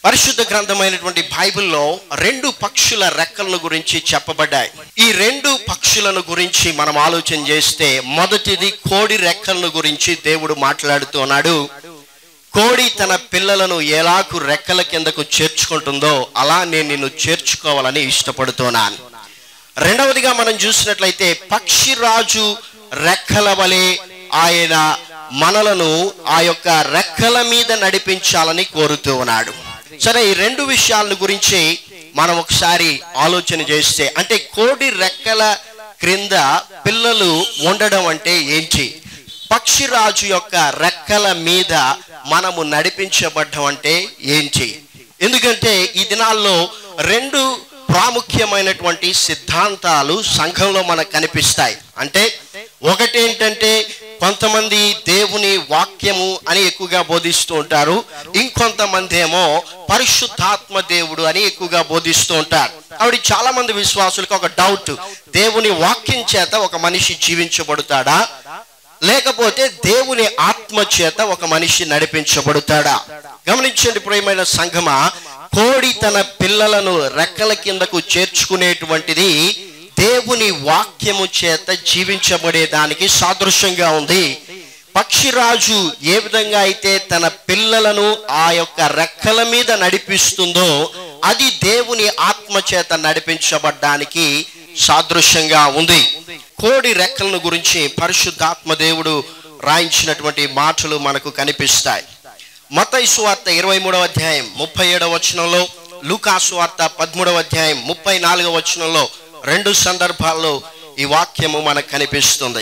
పరిశుద్ధ గ్రంథమైనటువంటి బైబిల్లో రెండు పక్షుల రెక్కలను గురించి చెప్పబడ్డాయి ఈ రెండు పక్షులను గురించి మనం ఆలోచన చేస్తే మొదటిది కోడి రెక్కలను గురించి దేవుడు మాట్లాడుతున్నాడు కోడి తన పిల్లలను ఎలాకు రెక్కల కిందకు చేర్చుకుంటుందో అలా నేను నిన్ను చేర్చుకోవాలని ఇష్టపడుతున్నాను రెండవదిగా మనం చూసినట్లయితే పక్షిరాజు రెక్కల వలె ఆయన మనలను ఆ యొక్క రెక్కల మీద నడిపించాలని కోరుతూ ఉన్నాడు సరే ఈ రెండు విషయాల గురించి మనం ఒకసారి ఆలోచన చేస్తే అంటే కోడి రెక్కల క్రింద పిల్లలు ఉండడం అంటే ఏంటి పక్షిరాజు యొక్క రెక్కల మీద మనము నడిపించబడ్డం అంటే ఏంటి ఎందుకంటే ఈ దినాల్లో రెండు ప్రాముఖ్యమైనటువంటి సిద్ధాంతాలు సంఘంలో మనకు కనిపిస్తాయి అంటే ఒకటేంటంటే కొంతమంది దేవుని వాక్యము అని ఎక్కువగా బోధిస్తూ ఉంటారు ఇంకొంతమంది ఏమో పరిశుద్ధాత్మ దేవుడు అని ఎక్కువగా బోధిస్తూ ఉంటారు కాబట్టి చాలా మంది విశ్వాసులకు ఒక డౌట్ దేవుని వాక్యం చేత ఒక మనిషి జీవించబడతాడా లేకపోతే దేవుని ఆత్మ చేత ఒక మనిషి నడిపించబడతాడా గమనించండి ప్రియమైన సంఘమా కోడి తన పిల్లలను రెక్కల కిందకు చేర్చుకునేటువంటిది దేవుని వాక్యము చేత జీవించబడే దానికి సాదృశ్యంగా ఉంది పక్షిరాజు ఏ విధంగా అయితే తన పిల్లలను ఆ యొక్క రెక్కల మీద నడిపిస్తుందో అది దేవుని ఆత్మ చేత నడిపించబడ్డానికి సాదృశ్యంగా ఉంది కోడి రెక్కలను గురించి పరిశుద్ధాత్మ దేవుడు రాయించినటువంటి మాటలు మనకు కనిపిస్తాయి మతయి సువార్త ఇరవై మూడవ అధ్యాయం ముప్పై ఏడవ వచనంలో లూకా సువార్త పదమూడవ అధ్యాయం ముప్పై నాలుగవ వచనంలో రెండు సందర్భాల్లో ఈ వాక్యము మనకు కనిపిస్తుంది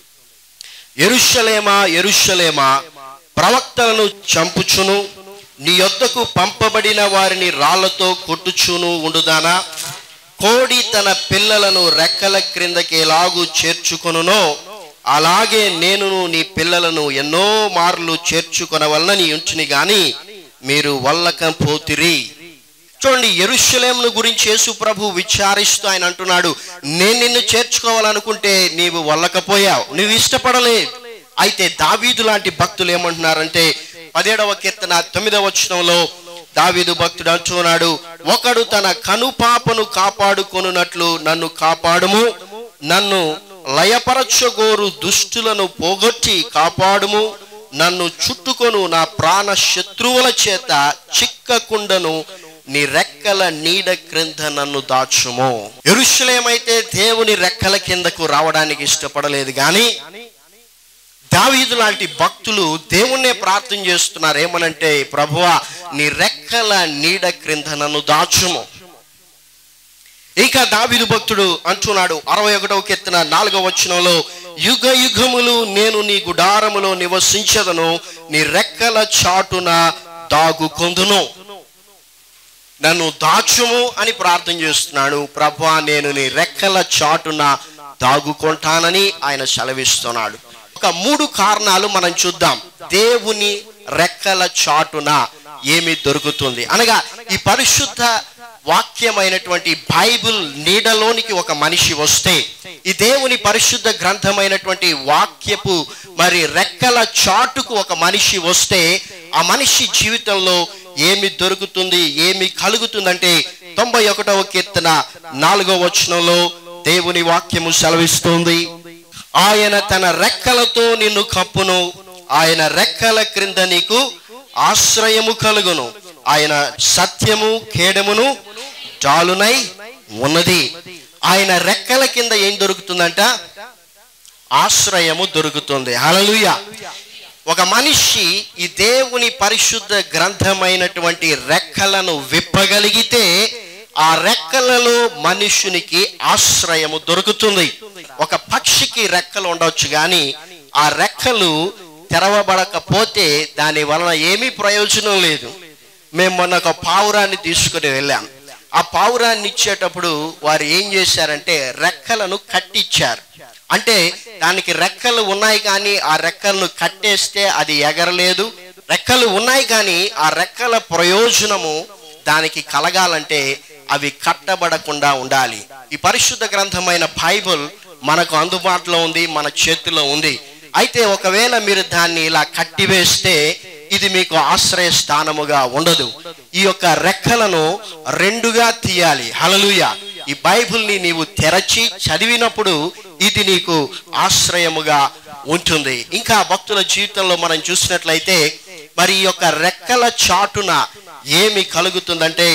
ఎరుషలేమా ఎరుషలేమా ప్రవక్తలను చంపుచును నీ యొద్దకు పంపబడిన వారిని రాళ్లతో కొట్టుచును ఉండుదానా కోడి తన పిల్లలను రెక్కల క్రిందకి ఎలాగూ చేర్చుకొనునో అలాగే నేను నీ పిల్లలను ఎన్నో మార్లు చేర్చుకొనవలనని ఉంచుని గాని మీరు వల్లకపోతిరి చూడండి ఎరుషలేమును గురించి యేసు ప్రభు విచారిస్తూ ఆయన అంటున్నాడు నేను నిన్ను చేర్చుకోవాలనుకుంటే నీవు వల్లకపోయావు నువ్వు ఇష్టపడలేదు అయితే దావీదు లాంటి భక్తులు ఏమంటున్నారంటే పదిహేడవ కీర్తన తొమ్మిదవ వచనంలో దావీదు భక్తుడు అంటున్నాడు ఒకడు తన కనుపాపను కాపాడుకొనున్నట్లు నన్ను కాపాడుము నన్ను లయపరచగోరు దుష్టులను పోగొట్టి కాపాడుము నన్ను చుట్టుకొను నా ప్రాణ శత్రువుల చేత చిక్కకుండను నీ రెక్కల నీడ క్రింద నన్ను దాచుము ఎరుషలేమైతే దేవుని రెక్కల కిందకు రావడానికి ఇష్టపడలేదు కానీ దావీదు లాంటి భక్తులు దేవుణ్ణే ప్రార్థన చేస్తున్నారు ఏమనంటే ప్రభువా నీ రెక్కల నీడ క్రింద నన్ను దాచుము ఇక దావీదు భక్తుడు అంటున్నాడు అరవై ఒకటవ కెత్తిన నాలుగవ వచనంలో యుగ యుగములు నేను నీ గుడారములో నివసించదను నీ రెక్కల చాటున దాగుకొందును నన్ను దాచుము అని ప్రార్థన చేస్తున్నాడు ప్రభా నేను నీ రెక్కల చాటున దాగుకుంటానని ఆయన సెలవిస్తున్నాడు ఒక మూడు కారణాలు మనం చూద్దాం దేవుని రెక్కల చాటున ఏమి దొరుకుతుంది అనగా ఈ పరిశుద్ధ వాక్యమైనటువంటి బైబిల్ నీడలోనికి ఒక మనిషి వస్తే ఈ దేవుని పరిశుద్ధ గ్రంథమైనటువంటి వాక్యపు మరి రెక్కల చాటుకు ఒక మనిషి వస్తే ఆ మనిషి జీవితంలో ఏమి దొరుకుతుంది ఏమి కలుగుతుందంటే తొంభై ఒకటవ కీర్తన నాలుగవ వచనంలో దేవుని వాక్యము సెలవిస్తుంది ఆయన తన రెక్కలతో నిన్ను కప్పును ఆయన రెక్కల క్రింద నీకు ఆశ్రయము కలుగును ఆయన సత్యము ఖేడమును జాలునై ఉన్నది ఆయన రెక్కల కింద ఏం దొరుకుతుందంట ఆశ్రయము దొరుకుతుంది హల్లెలూయా ఒక మనిషి ఈ దేవుని పరిశుద్ధ గ్రంథమైనటువంటి రెక్కలను విప్పగలిగితే ఆ రెక్కలలో మనుషునికి ఆశ్రయము దొరుకుతుంది ఒక పక్షికి రెక్కలు ఉండొచ్చు కానీ ఆ రెక్కలు తెరవబడకపోతే దాని వలన ఏమీ ప్రయోజనం లేదు మేము మొన్న ఒక పావురాన్ని తీసుకుని వెళ్ళాం ఆ పావురాన్ని ఇచ్చేటప్పుడు వారు ఏం చేశారంటే రెక్కలను కట్టిచ్చారు అంటే దానికి రెక్కలు ఉన్నాయి కానీ ఆ రెక్కలను కట్టేస్తే అది ఎగరలేదు రెక్కలు ఉన్నాయి కానీ ఆ రెక్కల ప్రయోజనము దానికి కలగాలంటే అవి కట్టబడకుండా ఉండాలి ఈ పరిశుద్ధ గ్రంథమైన బైబుల్ మనకు అందుబాటులో ఉంది మన చేతిలో ఉంది అయితే ఒకవేళ మీరు దాన్ని ఇలా కట్టివేస్తే ఇది మీకు ఆశ్రయ స్థానముగా ఉండదు ఈ యొక్క రెక్కలను రెండుగా తీయాలి హలలుయ ఈ బైబిల్ని నీవు తెరచి చదివినప్పుడు ఇది నీకు ఆశ్రయముగా ఉంటుంది ఇంకా భక్తుల జీవితంలో మనం చూసినట్లయితే మరి ఈ యొక్క రెక్కల చాటున ఏమి కలుగుతుందంటే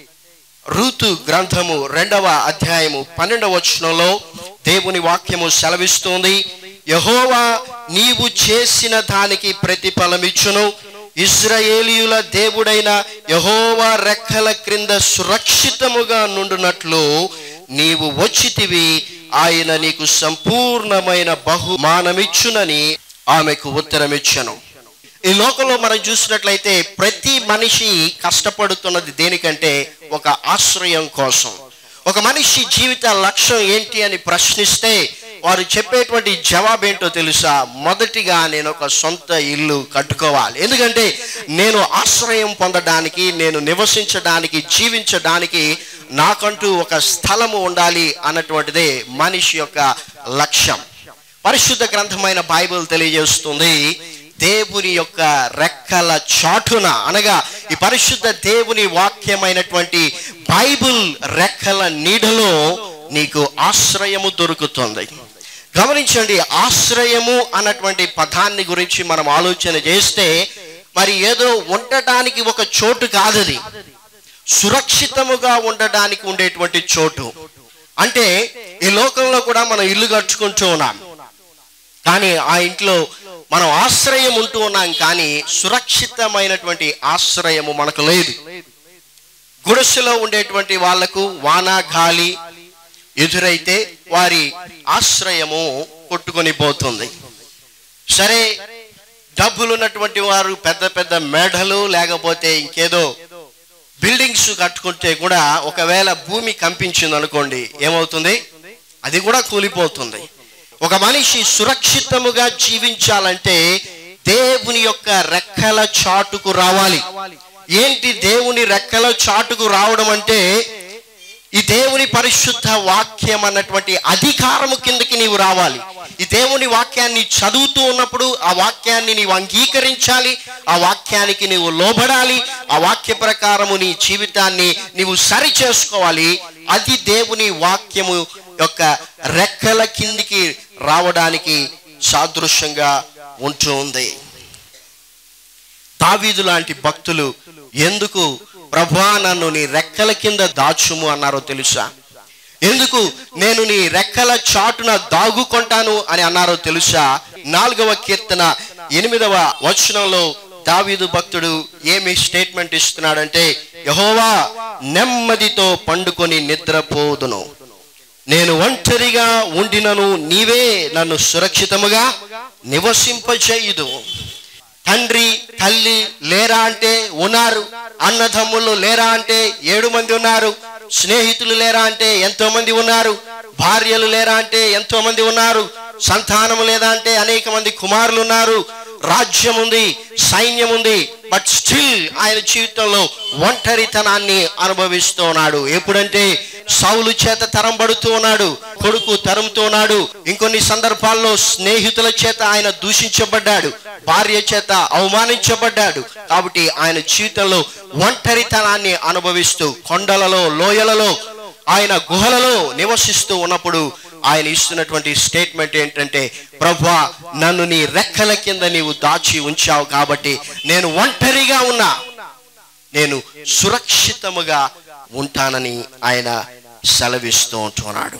ఋతు గ్రంథము రెండవ అధ్యాయము పన్నెండవ వచనంలో దేవుని వాక్యము సెలవిస్తుంది యహోవా నీవు చేసిన దానికి ప్రతిఫలమిచ్చును ఇజ్రాయేలీయుల దేవుడైన యహోవా రెక్కల క్రింద సురక్షితముగా నుండునట్లు నీవు వచ్చితివి ఆయన నీకు సంపూర్ణమైన బహుమానమిచ్చునని ఆమెకు ఉత్తరమిచ్చెను ఈ లోకంలో మనం చూసినట్లయితే ప్రతి మనిషి కష్టపడుతున్నది దేనికంటే ఒక ఆశ్రయం కోసం ఒక మనిషి జీవిత లక్ష్యం ఏంటి అని ప్రశ్నిస్తే వారు చెప్పేటువంటి జవాబు ఏంటో తెలుసా మొదటిగా నేను ఒక సొంత ఇల్లు కట్టుకోవాలి ఎందుకంటే నేను ఆశ్రయం పొందడానికి నేను నివసించడానికి జీవించడానికి నాకంటూ ఒక స్థలము ఉండాలి అన్నటువంటిదే మనిషి యొక్క లక్ష్యం పరిశుద్ధ గ్రంథమైన బైబిల్ తెలియజేస్తుంది దేవుని యొక్క రెక్కల చాటున అనగా ఈ పరిశుద్ధ దేవుని వాక్యమైనటువంటి బైబిల్ రెక్కల నీడలో నీకు ఆశ్రయము దొరుకుతుంది గమనించండి ఆశ్రయము అన్నటువంటి పదాన్ని గురించి మనం ఆలోచన చేస్తే మరి ఏదో ఉండటానికి ఒక చోటు కాదది సురక్షితముగా ఉండడానికి ఉండేటువంటి చోటు అంటే ఈ లోకంలో కూడా మనం ఇల్లు కట్టుకుంటూ ఉన్నాం కానీ ఆ ఇంట్లో మనం ఆశ్రయం ఉంటూ ఉన్నాం కానీ సురక్షితమైనటువంటి ఆశ్రయము మనకు లేదు గుడిసెలో ఉండేటువంటి వాళ్లకు వాన గాలి ఎదురైతే వారి ఆశ్రయము కొట్టుకొని పోతుంది సరే డబ్బులు ఉన్నటువంటి వారు పెద్ద పెద్ద మేడలు లేకపోతే ఇంకేదో బిల్డింగ్స్ కట్టుకుంటే కూడా ఒకవేళ భూమి కంపించింది అనుకోండి ఏమవుతుంది అది కూడా కూలిపోతుంది ఒక మనిషి సురక్షితముగా జీవించాలంటే దేవుని యొక్క రెక్కల చాటుకు రావాలి ఏంటి దేవుని రెక్కల చాటుకు రావడం అంటే ఈ దేవుని పరిశుద్ధ వాక్యం అన్నటువంటి అధికారము కిందకి నీవు రావాలి ఈ దేవుని వాక్యాన్ని చదువుతూ ఉన్నప్పుడు ఆ వాక్యాన్ని నీవు అంగీకరించాలి ఆ వాక్యానికి నీవు లోబడాలి ఆ వాక్య ప్రకారము నీ జీవితాన్ని నీవు సరి చేసుకోవాలి అది దేవుని వాక్యము యొక్క రెక్కల కిందికి రావడానికి సాదృశ్యంగా ఉంటుంది దావీదు లాంటి భక్తులు ఎందుకు ప్రభా నన్ను నీ రెక్కల కింద దాచుము అన్నారో తెలుసా ఎందుకు నేను నీ రెక్కల చాటున దాగుకుంటాను అని అన్నారో తెలుసా నాలుగవ కీర్తన ఎనిమిదవ వచనంలో దావీదు భక్తుడు ఏమి స్టేట్మెంట్ ఇస్తున్నాడంటే యహోవా నెమ్మదితో పండుకొని నిద్రపోదును నేను ఒంటరిగా ఉండినను నీవే నన్ను సురక్షితముగా నివసింపచేయుదు తండ్రి తల్లి లేరా అంటే ఉన్నారు అన్నదమ్ములు లేరా అంటే ఏడు మంది ఉన్నారు స్నేహితులు లేరా అంటే ఎంతో మంది ఉన్నారు భార్యలు లేరా అంటే ఎంతో మంది ఉన్నారు సంతానం లేదా అంటే అనేక మంది కుమారులు ఉన్నారు రాజ్యం ఉంది సైన్యం ఉంది బట్ స్టిల్ ఆయన జీవితంలో ఒంటరితనాన్ని అనుభవిస్తూ ఉన్నాడు ఎప్పుడంటే సౌలు చేత తరంబడుతూ ఉన్నాడు కొడుకు తరుముతూ ఉన్నాడు ఇంకొన్ని సందర్భాల్లో స్నేహితుల చేత ఆయన దూషించబడ్డాడు భార్య చేత అవమానించబడ్డాడు కాబట్టి ఆయన జీవితంలో ఒంటరితనాన్ని అనుభవిస్తూ కొండలలో లోయలలో ఆయన గుహలలో నివసిస్తూ ఉన్నప్పుడు ఆయన ఇస్తున్నటువంటి స్టేట్మెంట్ ఏంటంటే ప్రభా నన్ను నీ రెక్కల కింద నీవు దాచి ఉంచావు కాబట్టి నేను ఒంటరిగా ఉన్నా నేను సురక్షితముగా ఉంటానని ఆయన సెలవిస్తూ ఉంటున్నాడు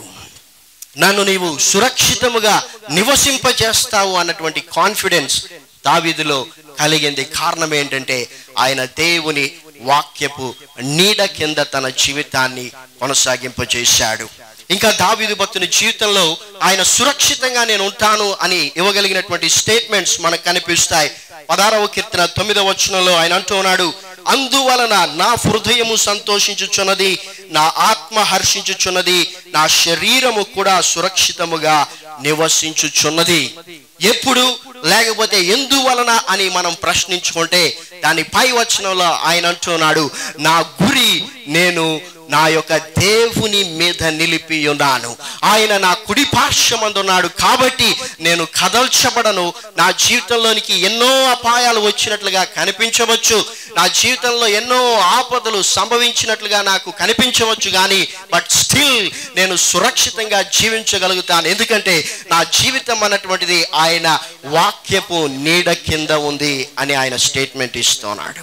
నన్ను నీవు సురక్షితముగా నివసింపజేస్తావు అన్నటువంటి కాన్ఫిడెన్స్ దావీదులో కలిగింది కారణం ఏంటంటే ఆయన దేవుని వాక్యపు నీడ కింద తన జీవితాన్ని కొనసాగింపజేశాడు ఇంకా దావీదు భక్తుని జీవితంలో ఆయన సురక్షితంగా నేను ఉంటాను అని ఇవ్వగలిగినటువంటి స్టేట్మెంట్స్ మనకు కనిపిస్తాయి పదారవ కీర్తన తొమ్మిదవ వచనంలో ఆయన అంటూ ఉన్నాడు అందువలన నా హృదయము సంతోషించుచున్నది నా ఆత్మ హర్షించుచున్నది నా శరీరము కూడా సురక్షితముగా నివసించుచున్నది ఎప్పుడు లేకపోతే ఎందువలన అని మనం ప్రశ్నించుకుంటే దాని పై వచనంలో ఆయన అంటున్నాడు నా గురి నేను నా యొక్క దేవుని మీద నిలిపి ఉన్నాను ఆయన నా కుడి పార్శ్వమందున్నాడు కాబట్టి నేను కదల్చబడను నా జీవితంలోనికి ఎన్నో అపాయాలు వచ్చినట్లుగా కనిపించవచ్చు నా జీవితంలో ఎన్నో ఆపదలు సంభవించినట్లుగా నాకు కనిపించవచ్చు కానీ బట్ స్టిల్ నేను సురక్షితంగా జీవించగలుగుతాను ఎందుకంటే నా జీవితం అన్నటువంటిది ఆయన వాక్యపు నీడ కింద ఉంది అని ఆయన స్టేట్మెంట్ ఇస్తున్నాడు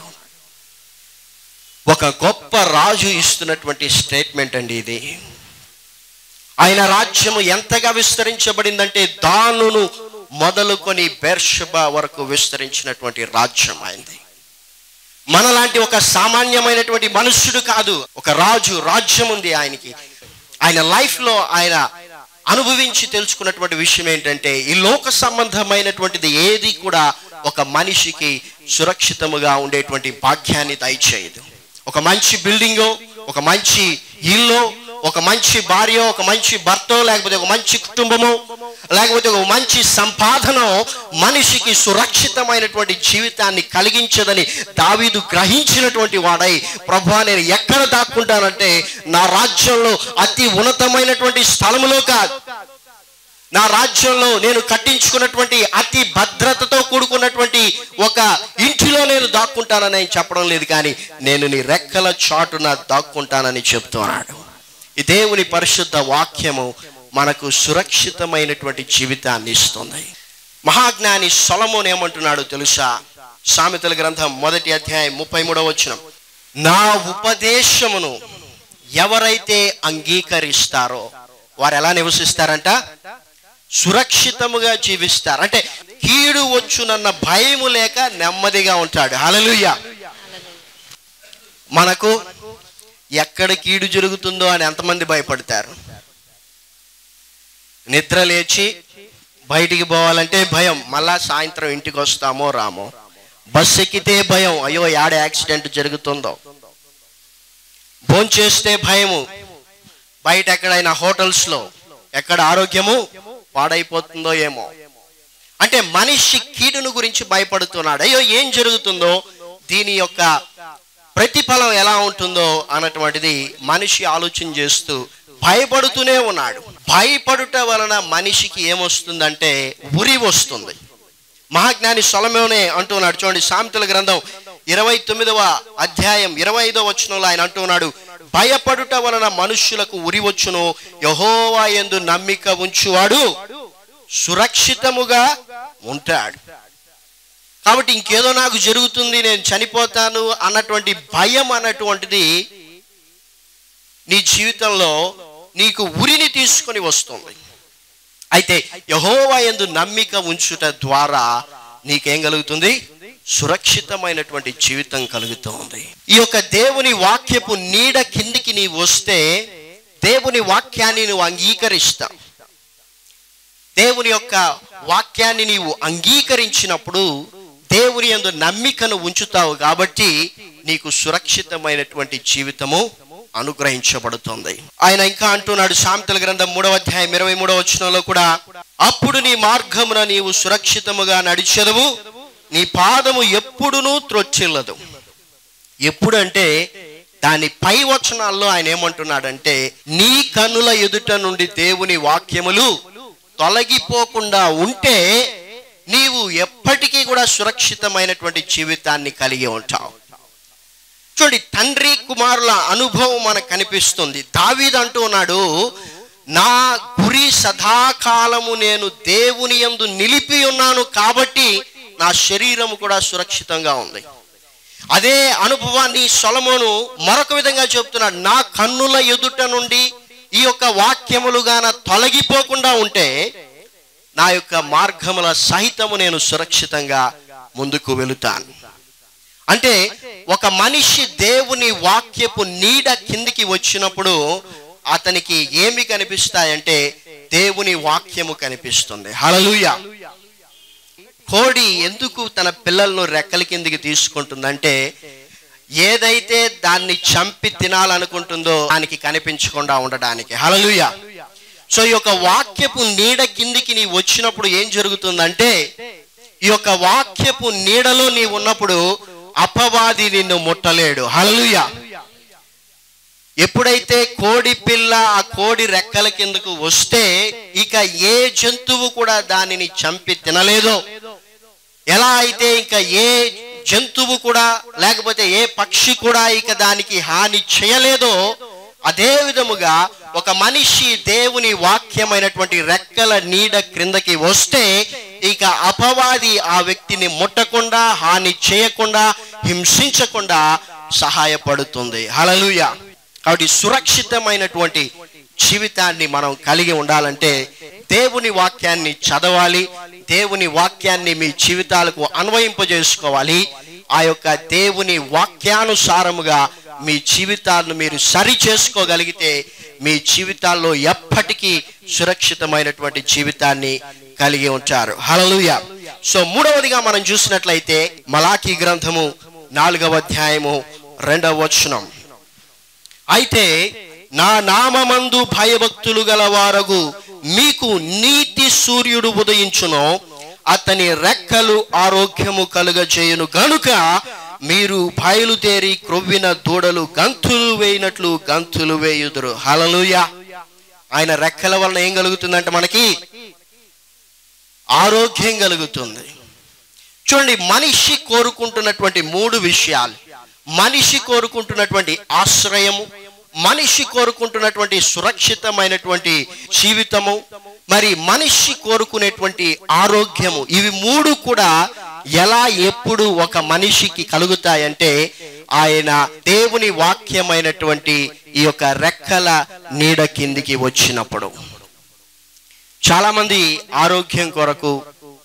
ఒక గొప్ప రాజు ఇస్తున్నటువంటి స్టేట్మెంట్ అండి ఇది ఆయన రాజ్యము ఎంతగా విస్తరించబడిందంటే దానును మొదలుకొని బెర్షబా వరకు విస్తరించినటువంటి రాజ్యం ఆయనది మనలాంటి ఒక సామాన్యమైనటువంటి మనుష్యుడు కాదు ఒక రాజు రాజ్యం ఉంది ఆయనకి ఆయన లైఫ్లో ఆయన అనుభవించి తెలుసుకున్నటువంటి విషయం ఏంటంటే ఈ లోక సంబంధమైనటువంటిది ఏది కూడా ఒక మనిషికి సురక్షితముగా ఉండేటువంటి భాగ్యాన్ని దయచేయదు ఒక మంచి బిల్డింగో ఒక మంచి ఇల్లు ఒక మంచి భార్య ఒక మంచి భర్త లేకపోతే ఒక మంచి కుటుంబము లేకపోతే ఒక మంచి సంపాదన మనిషికి సురక్షితమైనటువంటి జీవితాన్ని కలిగించదని దావీదు గ్రహించినటువంటి వాడై ప్రభా నేను ఎక్కడ దాక్కుంటానంటే నా రాజ్యంలో అతి ఉన్నతమైనటువంటి స్థలములో కాదు నా రాజ్యంలో నేను కట్టించుకున్నటువంటి అతి భద్రతతో కూడుకున్నటువంటి ఒక ఇంటిలో నేను దాక్కుంటానని ఆయన చెప్పడం లేదు కానీ నేను నీ రెక్కల చాటున దాక్కుంటానని చెప్తున్నాడు ఈ దేవుని పరిశుద్ధ వాక్యము మనకు సురక్షితమైనటువంటి జీవితాన్ని ఇస్తుంది మహాజ్ఞాని సొలమోన్ ఏమంటున్నాడు తెలుసా సామెతల గ్రంథం మొదటి అధ్యాయం ముప్పై మూడవ వచ్చిన నా ఉపదేశమును ఎవరైతే అంగీకరిస్తారో వారు ఎలా నివసిస్తారంట సురక్షితముగా జీవిస్తారు అంటే కీడు వచ్చునన్న భయము లేక నెమ్మదిగా ఉంటాడు హలలుయ మనకు ఎక్కడ కీడు జరుగుతుందో అని ఎంతమంది భయపడతారు నిద్ర లేచి బయటికి పోవాలంటే భయం మళ్ళా సాయంత్రం ఇంటికి వస్తామో రామో బస్ ఎక్కితే భయం అయ్యో యాడ యాక్సిడెంట్ జరుగుతుందో భోంచేస్తే భయము బయట ఎక్కడైనా హోటల్స్లో ఎక్కడ ఆరోగ్యము పాడైపోతుందో ఏమో అంటే మనిషి కీడును గురించి భయపడుతున్నాడు అయ్యో ఏం జరుగుతుందో దీని యొక్క ప్రతిఫలం ఎలా ఉంటుందో అన్నటువంటిది మనిషి ఆలోచన చేస్తూ భయపడుతూనే ఉన్నాడు భయపడుట వలన మనిషికి ఏమొస్తుందంటే ఉరి వస్తుంది మహాజ్ఞాని సొలమోనే అంటున్నాడు చూడండి సామెతల గ్రంథం ఇరవై తొమ్మిదవ అధ్యాయం ఇరవై ఐదవ వచనంలో ఆయన అంటున్నాడు భయపడుట వలన మనుష్యులకు ఉరి వచ్చును యహోవా ఎందు నమ్మిక ఉంచువాడు సురక్షితముగా ఉంటాడు కాబట్టి ఇంకేదో నాకు జరుగుతుంది నేను చనిపోతాను అన్నటువంటి భయం అన్నటువంటిది నీ జీవితంలో నీకు ఉరిని తీసుకొని వస్తుంది అయితే యహోవా ఎందు నమ్మిక ఉంచుట ద్వారా నీకేం కలుగుతుంది సురక్షితమైనటువంటి జీవితం కలుగుతుంది ఈ యొక్క దేవుని వాక్యపు నీడ కిందికి నీవు వస్తే దేవుని వాక్యాన్ని నువ్వు అంగీకరిస్తావు దేవుని యొక్క వాక్యాన్ని నీవు అంగీకరించినప్పుడు దేవుని యందు నమ్మికను ఉంచుతావు కాబట్టి నీకు సురక్షితమైనటువంటి జీవితము అనుగ్రహించబడుతుంది ఆయన ఇంకా అంటున్నాడు శాంతల గ్రంథం మూడవ అధ్యాయం ఇరవై మూడవ వచనంలో కూడా అప్పుడు నీ మార్గమున నీవు సురక్షితముగా నడిచెదవు నీ పాదము ఎప్పుడునూ త్రొచ్చిల్లదు ఎప్పుడంటే దాని పై వచనాల్లో ఆయన ఏమంటున్నాడంటే నీ కన్నుల ఎదుట నుండి దేవుని వాక్యములు తొలగిపోకుండా ఉంటే నీవు ఎప్పటికీ కూడా సురక్షితమైనటువంటి జీవితాన్ని కలిగి ఉంటావు చూడండి తండ్రి కుమారుల అనుభవం మనకు కనిపిస్తుంది దావీద్ అంటూ ఉన్నాడు నా గురి సదాకాలము నేను దేవుని యందు నిలిపి ఉన్నాను కాబట్టి నా శరీరము కూడా సురక్షితంగా ఉంది అదే అనుభవాన్ని సొలమోను మరొక విధంగా చెప్తున్నాడు నా కన్నుల ఎదుట నుండి ఈ యొక్క వాక్యములుగాన తొలగిపోకుండా ఉంటే నా యొక్క మార్గముల సహితము నేను సురక్షితంగా ముందుకు వెళుతాను అంటే ఒక మనిషి దేవుని వాక్యపు నీడ కిందికి వచ్చినప్పుడు అతనికి ఏమి కనిపిస్తాయంటే దేవుని వాక్యము కనిపిస్తుంది హలలుయ కోడి ఎందుకు తన పిల్లలను రెక్కల కిందికి తీసుకుంటుందంటే ఏదైతే దాన్ని చంపి తినాలనుకుంటుందో దానికి కనిపించకుండా ఉండడానికి హలలుయ సో ఈ యొక్క వాక్యపు నీడ కిందికి నీ వచ్చినప్పుడు ఏం జరుగుతుందంటే ఈ యొక్క వాక్యపు నీడలో నీ ఉన్నప్పుడు అపవాది నిన్ను ముట్టలేడు హల్లెలూయా ఎప్పుడైతే కోడి పిల్ల ఆ కోడి రెక్కల కిందకు వస్తే ఇక ఏ జంతువు కూడా దానిని చంపి తినలేదో ఎలా అయితే ఇంకా ఏ జంతువు కూడా లేకపోతే ఏ పక్షి కూడా ఇక దానికి హాని చేయలేదో అదే విధముగా ఒక మనిషి దేవుని వాక్యమైనటువంటి రెక్కల నీడ క్రిందకి వస్తే ఇక అపవాది ఆ వ్యక్తిని ముట్టకుండా హాని చేయకుండా హింసించకుండా సహాయపడుతుంది హలలుయ కాబట్టి సురక్షితమైనటువంటి జీవితాన్ని మనం కలిగి ఉండాలంటే దేవుని వాక్యాన్ని చదవాలి దేవుని వాక్యాన్ని మీ జీవితాలకు అన్వయింపజేసుకోవాలి ఆ యొక్క దేవుని వాక్యానుసారముగా మీ జీవితాలను మీరు సరి చేసుకోగలిగితే మీ జీవితాల్లో ఎప్పటికీ సురక్షితమైనటువంటి జీవితాన్ని కలిగి ఉంటారు హలలుయ సో మూడవదిగా మనం చూసినట్లయితే మలాఖీ గ్రంథము నాలుగవ అధ్యాయము రెండవ వచనం అయితే నా నామమందు భయభక్తులు గలవారగు మీకు నీతి సూర్యుడు ఉదయించును అతని రెక్కలు ఆరోగ్యము కలుగజేయును గనుక మీరు బయలుదేరి క్రొవ్విన దూడలు గంతులు వేయినట్లు గంతులు వేయుదురు హలలుయ ఆయన రెక్కల వలన ఏం కలుగుతుందంటే మనకి ఆరోగ్యం కలుగుతుంది చూడండి మనిషి కోరుకుంటున్నటువంటి మూడు విషయాలు మనిషి కోరుకుంటున్నటువంటి ఆశ్రయము మనిషి కోరుకుంటున్నటువంటి సురక్షితమైనటువంటి జీవితము మరి మనిషి కోరుకునేటువంటి ఆరోగ్యము ఇవి మూడు కూడా ఎలా ఎప్పుడు ఒక మనిషికి కలుగుతాయంటే ఆయన దేవుని వాక్యమైనటువంటి ఈ యొక్క రెక్కల నీడ కిందికి వచ్చినప్పుడు చాలా మంది ఆరోగ్యం కొరకు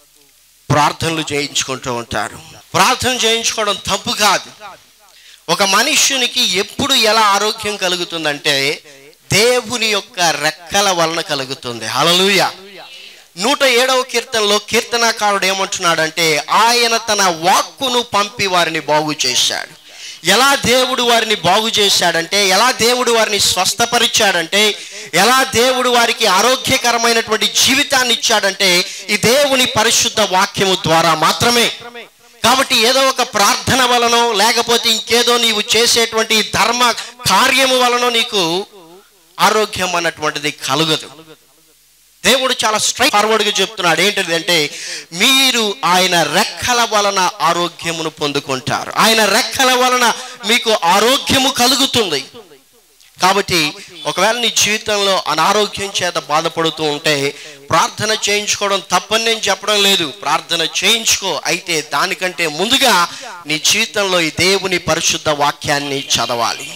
ప్రార్థనలు చేయించుకుంటూ ఉంటారు ప్రార్థన చేయించుకోవడం తప్పు కాదు ఒక మనుష్యునికి ఎప్పుడు ఎలా ఆరోగ్యం కలుగుతుందంటే దేవుని యొక్క రెక్కల వలన కలుగుతుంది హలలుయ నూట ఏడవ కీర్తనలో కీర్తనాకారుడు ఏమంటున్నాడంటే ఆయన తన వాక్కును పంపి వారిని బాగు చేశాడు ఎలా దేవుడు వారిని బాగు చేశాడంటే ఎలా దేవుడు వారిని స్వస్థపరిచాడంటే ఎలా దేవుడు వారికి ఆరోగ్యకరమైనటువంటి జీవితాన్ని ఇచ్చాడంటే ఈ దేవుని పరిశుద్ధ వాక్యము ద్వారా మాత్రమే కాబట్టి ఏదో ఒక ప్రార్థన వలనో లేకపోతే ఇంకేదో నీవు చేసేటువంటి ధర్మ కార్యము వలనో నీకు ఆరోగ్యం అన్నటువంటిది కలుగదు దేవుడు చాలా స్ట్రైట్ ఫార్వర్డ్గా చెప్తున్నాడు ఏంటిది అంటే మీరు ఆయన రెక్కల వలన ఆరోగ్యమును పొందుకుంటారు ఆయన రెక్కల వలన మీకు ఆరోగ్యము కలుగుతుంది కాబట్టి ఒకవేళ నీ జీవితంలో అనారోగ్యం చేత బాధపడుతూ ఉంటే ప్రార్థన చేయించుకోవడం తప్పని నేను చెప్పడం లేదు ప్రార్థన చేయించుకో అయితే దానికంటే ముందుగా నీ జీవితంలో ఈ దేవుని పరిశుద్ధ వాక్యాన్ని చదవాలి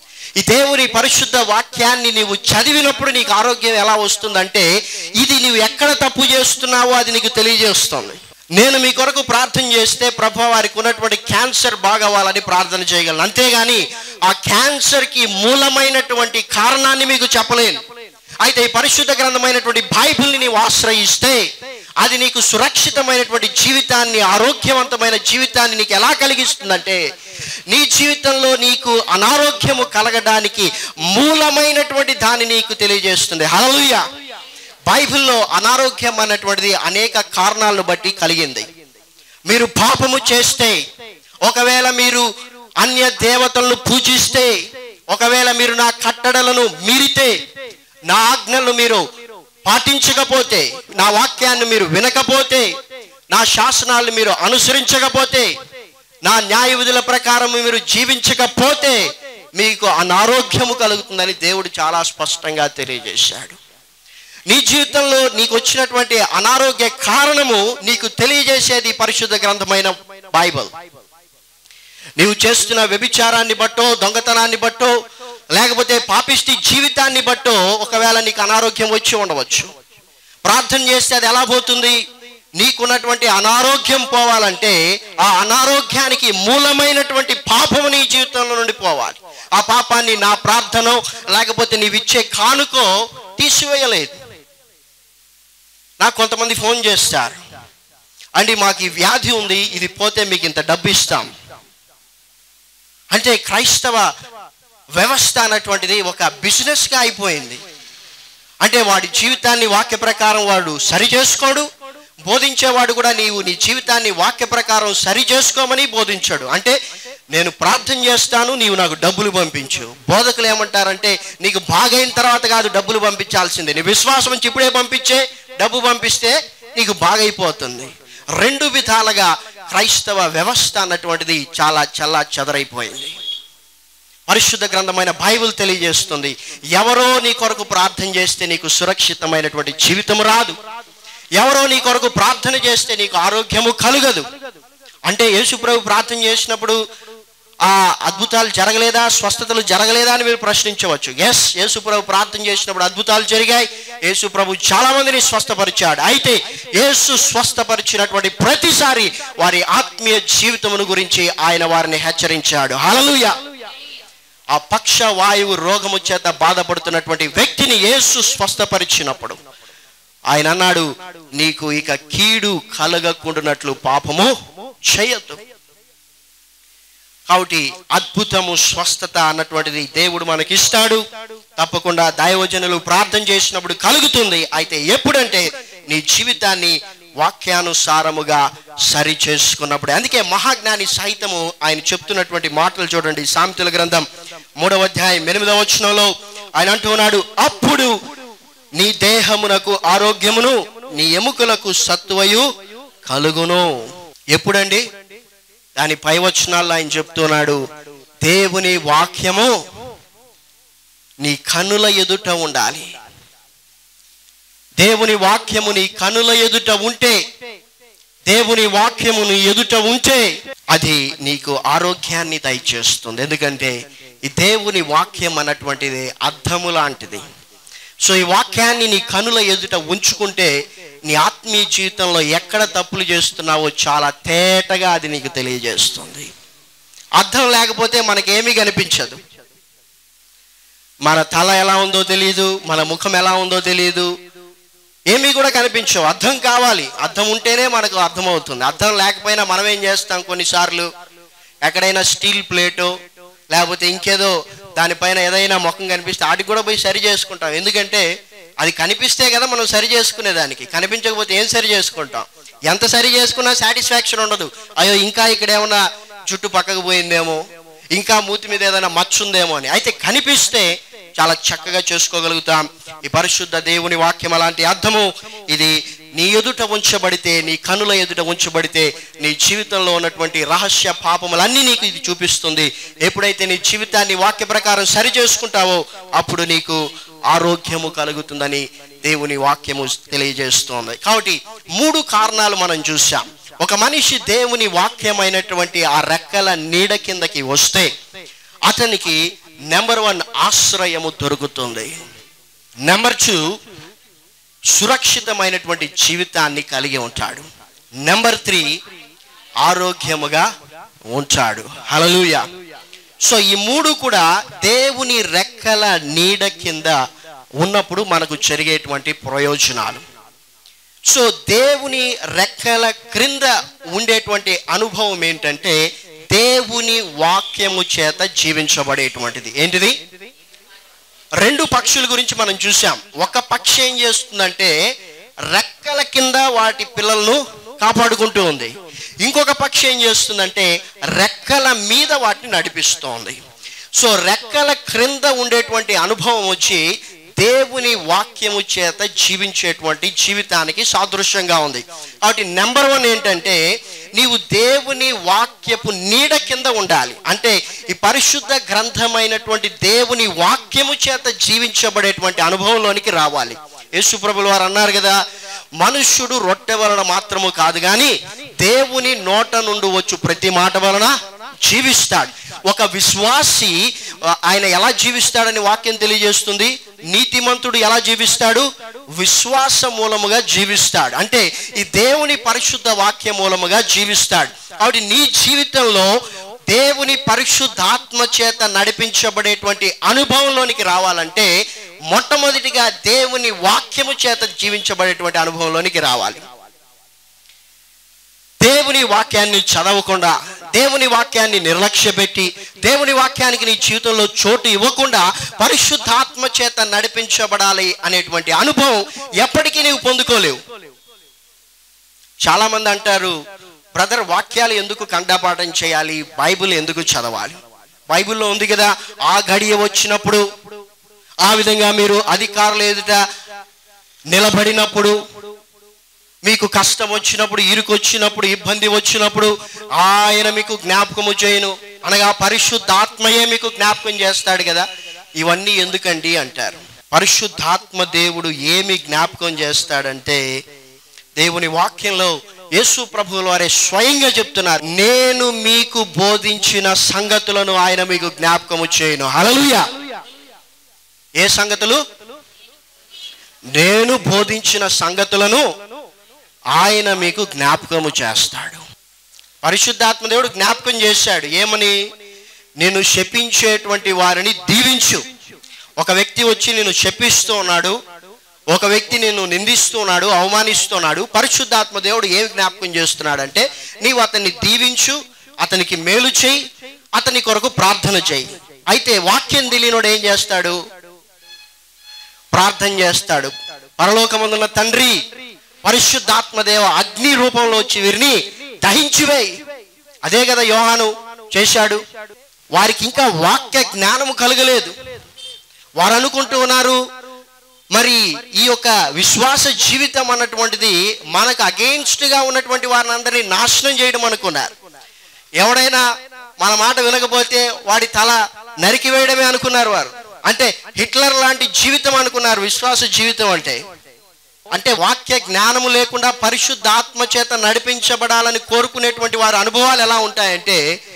ఈ దేవుని పరిశుద్ధ వాక్యాన్ని నీవు చదివినప్పుడు నీకు ఆరోగ్యం ఎలా వస్తుందంటే ఇది నీవు ఎక్కడ తప్పు చేస్తున్నావో అది నీకు తెలియజేస్తుంది నేను మీ కొరకు ప్రార్థన చేస్తే ప్రభు వారికి ఉన్నటువంటి క్యాన్సర్ బాగవ్వాలని ప్రార్థన చేయగలను అంతేగాని ఆ క్యాన్సర్కి మూలమైనటువంటి కారణాన్ని మీకు చెప్పలేను అయితే ఈ పరిశుద్ధ గ్రంథమైనటువంటి బైబిల్ని నీవు ఆశ్రయిస్తే అది నీకు సురక్షితమైనటువంటి జీవితాన్ని ఆరోగ్యవంతమైన జీవితాన్ని నీకు ఎలా కలిగిస్తుందంటే నీ జీవితంలో నీకు అనారోగ్యము కలగడానికి మూలమైనటువంటి దాన్ని నీకు తెలియజేస్తుంది హలలుయ బైబిల్లో అనారోగ్యం అన్నటువంటిది అనేక కారణాలను బట్టి కలిగింది మీరు పాపము చేస్తే ఒకవేళ మీరు అన్య దేవతలను పూజిస్తే ఒకవేళ మీరు నా కట్టడలను మీరితే నా ఆజ్ఞలను మీరు పాటించకపోతే నా వాక్యాన్ని మీరు వినకపోతే నా శాసనాలను మీరు అనుసరించకపోతే నా న్యాయ విధుల ప్రకారం మీరు జీవించకపోతే మీకు అనారోగ్యము కలుగుతుందని దేవుడు చాలా స్పష్టంగా తెలియజేశాడు నీ జీవితంలో నీకు వచ్చినటువంటి అనారోగ్య కారణము నీకు తెలియజేసేది పరిశుద్ధ గ్రంథమైన బైబిల్ నీవు చేస్తున్న వ్యభిచారాన్ని బట్టో దొంగతనాన్ని బట్టో లేకపోతే పాపిష్టి జీవితాన్ని బట్టో ఒకవేళ నీకు అనారోగ్యం వచ్చి ఉండవచ్చు ప్రార్థన చేస్తే అది ఎలా పోతుంది నీకున్నటువంటి అనారోగ్యం పోవాలంటే ఆ అనారోగ్యానికి మూలమైనటువంటి పాపము నీ జీవితంలో నుండి పోవాలి ఆ పాపాన్ని నా ప్రార్థన లేకపోతే నీవిచ్చే కానుకో తీసివేయలేదు నాకు కొంతమంది ఫోన్ చేస్తారు అండి మాకు ఈ వ్యాధి ఉంది ఇది పోతే మీకు ఇంత డబ్బు ఇస్తాం అంటే క్రైస్తవ వ్యవస్థ అన్నటువంటిది ఒక బిజినెస్గా అయిపోయింది అంటే వాడి జీవితాన్ని వాక్య ప్రకారం వాడు సరి చేసుకోడు బోధించేవాడు కూడా నీవు నీ జీవితాన్ని వాక్య ప్రకారం సరి చేసుకోమని బోధించాడు అంటే నేను ప్రార్థన చేస్తాను నీవు నాకు డబ్బులు పంపించు బోధకులు ఏమంటారంటే నీకు బాగైన తర్వాత కాదు డబ్బులు పంపించాల్సిందే నీ విశ్వాసం నుంచి ఇప్పుడే పంపించే డబ్బు పంపిస్తే నీకు బాగైపోతుంది రెండు విధాలుగా క్రైస్తవ వ్యవస్థ అన్నటువంటిది చాలా చల్లా చెదరైపోయింది పరిశుద్ధ గ్రంథమైన బైబిల్ తెలియజేస్తుంది ఎవరో నీ కొరకు ప్రార్థన చేస్తే నీకు సురక్షితమైనటువంటి జీవితం రాదు ఎవరో నీ కొరకు ప్రార్థన చేస్తే నీకు ఆరోగ్యము కలుగదు అంటే యేసుప్రభు ప్రార్థన చేసినప్పుడు ఆ అద్భుతాలు జరగలేదా స్వస్థతలు జరగలేదా అని మీరు ప్రశ్నించవచ్చు ఎస్ యేసుప్రభు ప్రార్థన చేసినప్పుడు అద్భుతాలు జరిగాయి యేసుప్రభు చాలా మందిని స్వస్థపరిచాడు అయితే యేసు స్వస్థపరిచినటువంటి ప్రతిసారి వారి ఆత్మీయ జీవితమును గురించి ఆయన వారిని హెచ్చరించాడు హల్లెలూయా ఆ పక్ష వాయువు రోగము చేత బాధపడుతున్నటువంటి వ్యక్తిని యేసు స్వస్థపరిచినప్పుడు ఆయన అన్నాడు నీకు ఇక కీడు కలగకుండానట్లు పాపము చేయొద్దు కాబట్టి అద్భుతము స్వస్థత అన్నటువంటిది దేవుడు మనకి ఇస్తాడు తప్పకుండా దైవజనులు ప్రార్థన చేసినప్పుడు కలుగుతుంది అయితే ఎప్పుడంటే నీ జీవితాన్ని వాక్యానుసారముగా సరి చేసుకున్నప్పుడు అందుకే మహాజ్ఞాని సహితము ఆయన చెప్తున్నటువంటి మాటలు చూడండి సామెతల గ్రంథం మూడవ అధ్యాయం ఎనిమిదవ వచనంలో ఆయన అంటున్నాడు అప్పుడు నీ దేహమునకు ఆరోగ్యమును నీ ఎముకలకు సత్వయు కలుగును ఎప్పుడండి దాని పై వచనాల్లో ఆయన చెప్తున్నాడు దేవుని వాక్యము నీ కనుల ఎదుట ఉండాలి దేవుని వాక్యము నీ కనుల ఎదుట ఉంటే దేవుని వాక్యము నీ ఎదుట ఉంటే అది నీకు ఆరోగ్యాన్ని దయచేస్తుంది ఎందుకంటే ఈ దేవుని వాక్యం అన్నటువంటిది అర్థము లాంటిది సో ఈ వాక్యాన్ని నీ కనుల ఎదుట ఉంచుకుంటే నీ ఆత్మీయ జీవితంలో ఎక్కడ తప్పులు చేస్తున్నావో చాలా తేటగా అది నీకు తెలియజేస్తుంది అర్థం లేకపోతే మనకేమీ కనిపించదు మన తల ఎలా ఉందో తెలియదు మన ముఖం ఎలా ఉందో తెలియదు ఏమీ కూడా కనిపించవు అర్థం కావాలి అర్థం ఉంటేనే మనకు అర్థమవుతుంది అర్థం లేకపోయినా మనం ఏం చేస్తాం కొన్నిసార్లు ఎక్కడైనా స్టీల్ ప్లేటో లేకపోతే ఇంకేదో దానిపైన ఏదైనా ముఖం కనిపిస్తే వాటికి కూడా పోయి సరి చేసుకుంటాం ఎందుకంటే అది కనిపిస్తే కదా మనం సరి చేసుకునేదానికి కనిపించకపోతే ఏం సరి చేసుకుంటాం ఎంత సరి చేసుకున్నా సాటిస్ఫాక్షన్ ఉండదు అయ్యో ఇంకా ఇక్కడ ఏమన్నా జుట్టు పక్కకు పోయిందేమో ఇంకా మూతి మీద ఏదైనా మచ్చ ఉందేమో అని అయితే కనిపిస్తే చాలా చక్కగా చేసుకోగలుగుతాం ఈ పరిశుద్ధ దేవుని వాక్యం అలాంటి అర్థము ఇది నీ ఎదుట ఉంచబడితే నీ కనుల ఎదుట ఉంచబడితే నీ జీవితంలో ఉన్నటువంటి రహస్య పాపములన్నీ నీకు ఇది చూపిస్తుంది ఎప్పుడైతే నీ జీవితాన్ని వాక్య ప్రకారం సరి చేసుకుంటావో అప్పుడు నీకు ఆరోగ్యము కలుగుతుందని దేవుని వాక్యము తెలియజేస్తోంది కాబట్టి మూడు కారణాలు మనం చూసాం ఒక మనిషి దేవుని వాక్యమైనటువంటి ఆ రెక్కల నీడ కిందకి వస్తే అతనికి నెంబర్ వన్ ఆశ్రయము దొరుకుతుంది నెంబర్ టూ సురక్షితమైనటువంటి జీవితాన్ని కలిగి ఉంటాడు నెంబర్ త్రీ ఆరోగ్యముగా ఉంటాడు హలలుయ సో ఈ మూడు కూడా దేవుని రెక్కల నీడ కింద ఉన్నప్పుడు మనకు జరిగేటువంటి ప్రయోజనాలు సో దేవుని రెక్కల క్రింద ఉండేటువంటి అనుభవం ఏంటంటే దేవుని వాక్యము చేత జీవించబడేటువంటిది ఏంటిది రెండు పక్షుల గురించి మనం చూసాం ఒక పక్షి ఏం చేస్తుందంటే రెక్కల కింద వాటి పిల్లలను కాపాడుకుంటూ ఉంది ఇంకొక పక్షి ఏం చేస్తుందంటే రెక్కల మీద వాటిని నడిపిస్తోంది సో రెక్కల క్రింద ఉండేటువంటి అనుభవం వచ్చి దేవుని వాక్యము చేత జీవించేటువంటి జీవితానికి సాదృశ్యంగా ఉంది కాబట్టి నెంబర్ వన్ ఏంటంటే నీవు దేవుని వాక్యపు నీడ కింద ఉండాలి అంటే ఈ పరిశుద్ధ గ్రంథమైనటువంటి దేవుని వాక్యము చేత జీవించబడేటువంటి అనుభవంలోనికి రావాలి యేసుప్రభులు వారు అన్నారు కదా మనుష్యుడు రొట్టె వలన మాత్రము కాదు కానీ దేవుని నోట నుండి వచ్చు ప్రతి మాట వలన జీవిస్తాడు ఒక విశ్వాసి ఆ, ఆయన ఎలా జీవిస్తాడని వాక్యం తెలియజేస్తుంది నీతిమంతుడు ఎలా జీవిస్తాడు విశ్వాస మూలముగా జీవిస్తాడు అంటే ఈ దేవుని పరిశుద్ధ వాక్య మూలముగా జీవిస్తాడు కాబట్టి నీ జీవితంలో దేవుని పరిశుద్ధాత్మ చేత నడిపించబడేటువంటి అనుభవంలోనికి రావాలంటే మొట్టమొదటిగా దేవుని వాక్యము చేత జీవించబడేటువంటి అనుభవంలోనికి రావాలి దేవుని వాక్యాన్ని చదవకుండా దేవుని వాక్యాన్ని నిర్లక్ష్యపెట్టి దేవుని వాక్యానికి నీ జీవితంలో చోటు ఇవ్వకుండా పరిశుద్ధాత్మ చేత నడిపించబడాలి అనేటువంటి అనుభవం ఎప్పటికీ నీవు పొందుకోలేవు చాలా మంది అంటారు బ్రదర్ వాక్యాలు ఎందుకు కంఠపాఠం చేయాలి బైబిల్ ఎందుకు చదవాలి బైబిల్లో ఉంది కదా ఆ గడియ వచ్చినప్పుడు ఆ విధంగా మీరు అధికారులు ఎదుట నిలబడినప్పుడు మీకు కష్టం వచ్చినప్పుడు ఇరుకు వచ్చినప్పుడు ఇబ్బంది వచ్చినప్పుడు ఆయన మీకు జ్ఞాపకము చేయను అనగా పరిశుద్ధాత్మయే మీకు జ్ఞాపకం చేస్తాడు కదా ఇవన్నీ ఎందుకండి అంటారు పరిశుద్ధాత్మ దేవుడు ఏమి జ్ఞాపకం చేస్తాడంటే దేవుని వాక్యంలో యేసు ప్రభువుల వారే స్వయంగా చెప్తున్నారు నేను మీకు బోధించిన సంగతులను ఆయన మీకు జ్ఞాపకము చేయను హల్లెలూయా ఏ సంగతులు నేను బోధించిన సంగతులను ఆయన మీకు జ్ఞాపకము చేస్తాడు పరిశుద్ధాత్మ దేవుడు జ్ఞాపకం చేశాడు ఏమని నేను శపించేటువంటి వారిని దీవించు ఒక వ్యక్తి వచ్చి నేను శపిస్తూ ఉన్నాడు ఒక వ్యక్తి నేను నిందిస్తున్నాడు అవమానిస్తున్నాడు పరిశుద్ధాత్మ దేవుడు ఏం జ్ఞాపకం చేస్తున్నాడంటే నీవు అతన్ని దీవించు అతనికి మేలు చేయి అతని కొరకు ప్రార్థన చేయి అయితే వాక్యం తెలియనోడు ఏం చేస్తాడు ప్రార్థన చేస్తాడు పరలోకమందున్న తండ్రి పరిశుద్ధాత్మదేవ అగ్ని రూపంలో వచ్చి వీరిని దహించివేయి అదే కదా యోహాను చేశాడు వారికి ఇంకా వాక్య జ్ఞానము కలగలేదు వారు అనుకుంటూ ఉన్నారు మరి ఈ యొక్క విశ్వాస జీవితం అన్నటువంటిది మనకు అగెయిన్స్ట్ గా ఉన్నటువంటి వారిని అందరినీ నాశనం చేయడం అనుకున్నారు ఎవడైనా మన మాట వినకపోతే వాడి తల నరికివేయడమే అనుకున్నారు వారు అంటే హిట్లర్ లాంటి జీవితం అనుకున్నారు విశ్వాస జీవితం అంటే అంటే వాక్య జ్ఞానము లేకుండా పరిశుద్ధ ఆత్మ చేత నడిపించబడాలని కోరుకునేటువంటి వారి అనుభవాలు ఎలా ఉంటాయంటే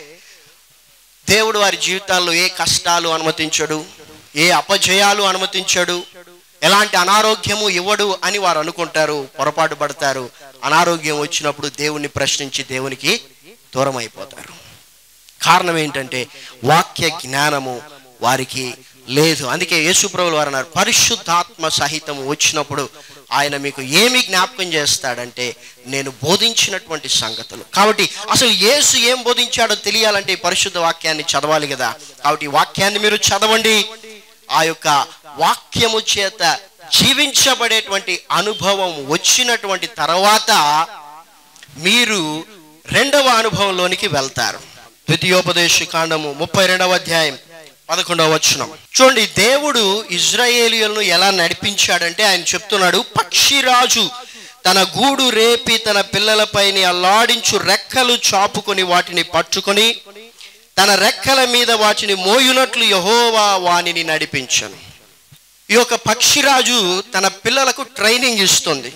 దేవుడు వారి జీవితాల్లో ఏ కష్టాలు అనుమతించడు ఏ అపజయాలు అనుమతించడు ఎలాంటి అనారోగ్యము ఇవ్వడు అని వారు అనుకుంటారు పొరపాటు పడతారు అనారోగ్యం వచ్చినప్పుడు దేవుణ్ణి ప్రశ్నించి దేవునికి దూరం అయిపోతారు కారణం ఏంటంటే వాక్య జ్ఞానము వారికి లేదు అందుకే యేసుప్రభులు వారు అన్నారు పరిశుద్ధాత్మ సహితం వచ్చినప్పుడు ఆయన మీకు ఏమి జ్ఞాపకం చేస్తాడంటే నేను బోధించినటువంటి సంగతులు కాబట్టి అసలు యేసు ఏం బోధించాడో తెలియాలంటే ఈ పరిశుద్ధ వాక్యాన్ని చదవాలి కదా కాబట్టి ఈ వాక్యాన్ని మీరు చదవండి ఆ యొక్క వాక్యము చేత జీవించబడేటువంటి అనుభవం వచ్చినటువంటి తర్వాత మీరు రెండవ అనుభవంలోనికి వెళ్తారు ద్వితీయోపదేశ కాండము ముప్పై రెండవ అధ్యాయం పదకొండవ వచనం చూడండి దేవుడు ఇజ్రాయేలియలను ఎలా నడిపించాడంటే ఆయన చెప్తున్నాడు పక్షిరాజు తన గూడు రేపి తన పిల్లలపైని అల్లాడించు రెక్కలు చాపుకొని వాటిని పట్టుకొని తన రెక్కల మీద వాటిని మోయునట్లు యహోవా వానిని నడిపించను ఈ యొక్క పక్షిరాజు తన పిల్లలకు ట్రైనింగ్ ఇస్తుంది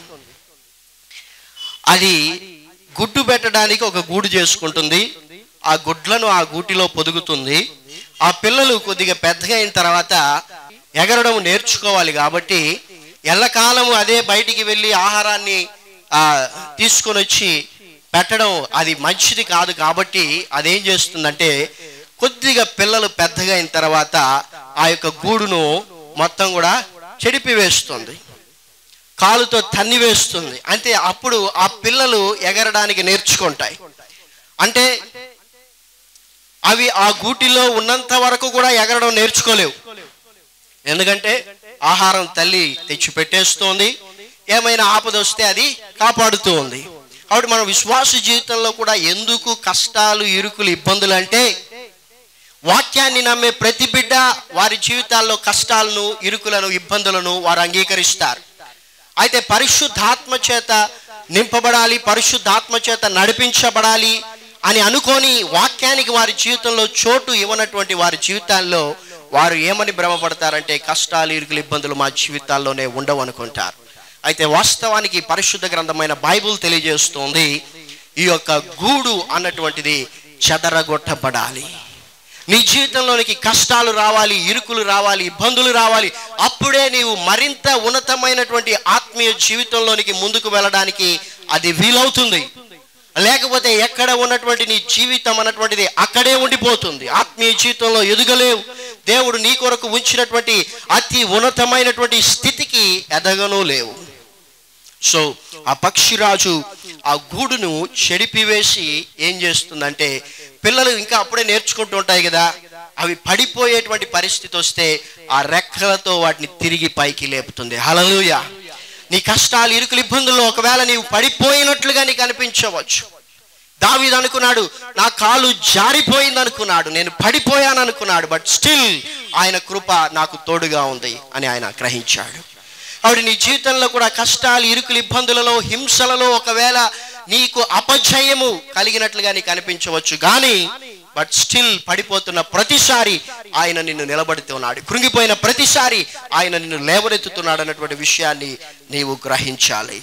అది గుడ్డు పెట్టడానికి ఒక గూడు చేసుకుంటుంది ఆ గుడ్లను ఆ గూటిలో పొదుగుతుంది ఆ పిల్లలు కొద్దిగా పెద్దగా అయిన తర్వాత ఎగరడం నేర్చుకోవాలి కాబట్టి ఎల్లకాలము అదే బయటికి వెళ్ళి ఆహారాన్ని ఆ, తీసుకొని వచ్చి పెట్టడం అది మంచిది కాదు కాబట్టి అదేం చేస్తుందంటే కొద్దిగా పిల్లలు పెద్దగా అయిన తర్వాత ఆ యొక్క గూడును మొత్తం కూడా చెడిపి వేస్తుంది కాలుతో తన్ని వేస్తుంది అంటే అప్పుడు ఆ పిల్లలు ఎగరడానికి నేర్చుకుంటాయి అంటే అవి ఆ గూటిలో ఉన్నంత వరకు కూడా ఎగరడం నేర్చుకోలేవు ఎందుకంటే ఆహారం తల్లి తెచ్చి పెట్టేస్తోంది ఏమైనా ఆపద వస్తే అది కాపాడుతూ ఉంది కాబట్టి మన విశ్వాస జీవితంలో కూడా ఎందుకు కష్టాలు ఇరుకులు ఇబ్బందులు అంటే వాక్యాన్ని నమ్మే ప్రతి బిడ్డ వారి జీవితాల్లో కష్టాలను ఇరుకులను ఇబ్బందులను వారు అంగీకరిస్తారు అయితే పరిశుద్ధాత్మ చేత నింపబడాలి పరిశుద్ధాత్మ చేత నడిపించబడాలి అని అనుకొని వాక్యానికి వారి జీవితంలో చోటు ఇవ్వనటువంటి వారి జీవితాల్లో వారు ఏమని భ్రమపడతారంటే కష్టాలు ఇరుకులు ఇబ్బందులు మా జీవితాల్లోనే ఉండవు అనుకుంటారు అయితే వాస్తవానికి పరిశుద్ధ గ్రంథమైన బైబుల్ తెలియజేస్తుంది ఈ యొక్క గూడు అన్నటువంటిది చెదరగొట్టబడాలి నీ జీవితంలోనికి కష్టాలు రావాలి ఇరుకులు రావాలి ఇబ్బందులు రావాలి అప్పుడే నీవు మరింత ఉన్నతమైనటువంటి ఆత్మీయ జీవితంలోనికి ముందుకు వెళ్ళడానికి అది వీలవుతుంది లేకపోతే ఎక్కడ ఉన్నటువంటి నీ జీవితం అన్నటువంటిది అక్కడే ఉండిపోతుంది ఆత్మీయ జీవితంలో ఎదుగలేవు దేవుడు నీ కొరకు ఉంచినటువంటి అతి ఉన్నతమైనటువంటి స్థితికి ఎదగను లేవు సో ఆ పక్షిరాజు ఆ గూడును చెడిపివేసి ఏం చేస్తుందంటే పిల్లలు ఇంకా అప్పుడే నేర్చుకుంటూ ఉంటాయి కదా అవి పడిపోయేటువంటి పరిస్థితి వస్తే ఆ రెక్కలతో వాటిని తిరిగి పైకి లేపుతుంది హలలుయ నీ కష్టాలు ఇరుకులు ఇబ్బందుల్లో ఒకవేళ నీవు పడిపోయినట్లుగా నీకు అనిపించవచ్చు దావీదు అనుకున్నాడు నా కాలు జారిపోయింది అనుకున్నాడు నేను పడిపోయాను అనుకున్నాడు బట్ స్టిల్ ఆయన కృప నాకు తోడుగా ఉంది అని ఆయన గ్రహించాడు ఆవిడ నీ జీవితంలో కూడా కష్టాలు ఇరుకులు ఇబ్బందులలో హింసలలో ఒకవేళ నీకు అపజయము కలిగినట్లుగా నీకు అనిపించవచ్చు కానీ బట్ స్టిల్ పడిపోతున్న ప్రతిసారి ఆయన నిన్ను నిలబడుతున్నాడు కృంగిపోయిన ప్రతిసారి ఆయన నిన్ను లేవనెత్తుతున్నాడు అన్నటువంటి విషయాన్ని నీవు గ్రహించాలి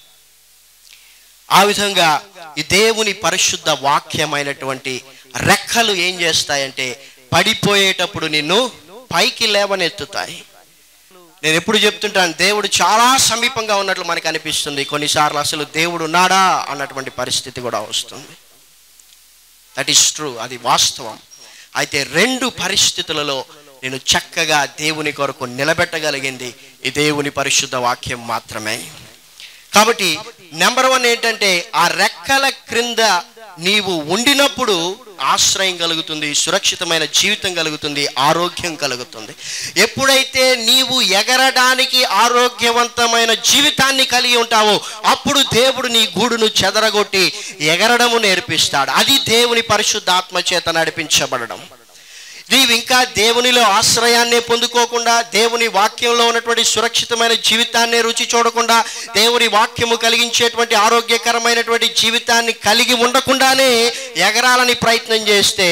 ఆ విధంగా ఈ దేవుని పరిశుద్ధ వాక్యమైనటువంటి రెక్కలు ఏం చేస్తాయంటే పడిపోయేటప్పుడు నిన్ను పైకి లేవనెత్తుతాయి నేను ఎప్పుడు చెప్తుంటాను దేవుడు చాలా సమీపంగా ఉన్నట్లు మనకు అనిపిస్తుంది కొన్నిసార్లు అసలు దేవుడు ఉన్నాడా అన్నటువంటి పరిస్థితి కూడా వస్తుంది దట్ ఈస్ ట్రూ అది వాస్తవం అయితే రెండు పరిస్థితులలో నేను చక్కగా దేవుని కొరకు నిలబెట్టగలిగింది ఈ దేవుని పరిశుద్ధ వాక్యం మాత్రమే కాబట్టి నెంబర్ వన్ ఏంటంటే ఆ రెక్కల క్రింద నీవు ఉండినప్పుడు ఆశ్రయం కలుగుతుంది సురక్షితమైన జీవితం కలుగుతుంది ఆరోగ్యం కలుగుతుంది ఎప్పుడైతే నీవు ఎగరడానికి ఆరోగ్యవంతమైన జీవితాన్ని కలిగి ఉంటావో అప్పుడు దేవుడు నీ గూడును చెదరగొట్టి ఎగరడము నేర్పిస్తాడు అది దేవుని పరిశుద్ధాత్మ చేత నడిపించబడడం నీవు ఇంకా దేవునిలో ఆశ్రయాన్ని పొందుకోకుండా దేవుని వాక్యంలో ఉన్నటువంటి సురక్షితమైన జీవితాన్ని రుచి చూడకుండా దేవుని వాక్యము కలిగించేటువంటి ఆరోగ్యకరమైనటువంటి జీవితాన్ని కలిగి ఉండకుండానే ఎగరాలని ప్రయత్నం చేస్తే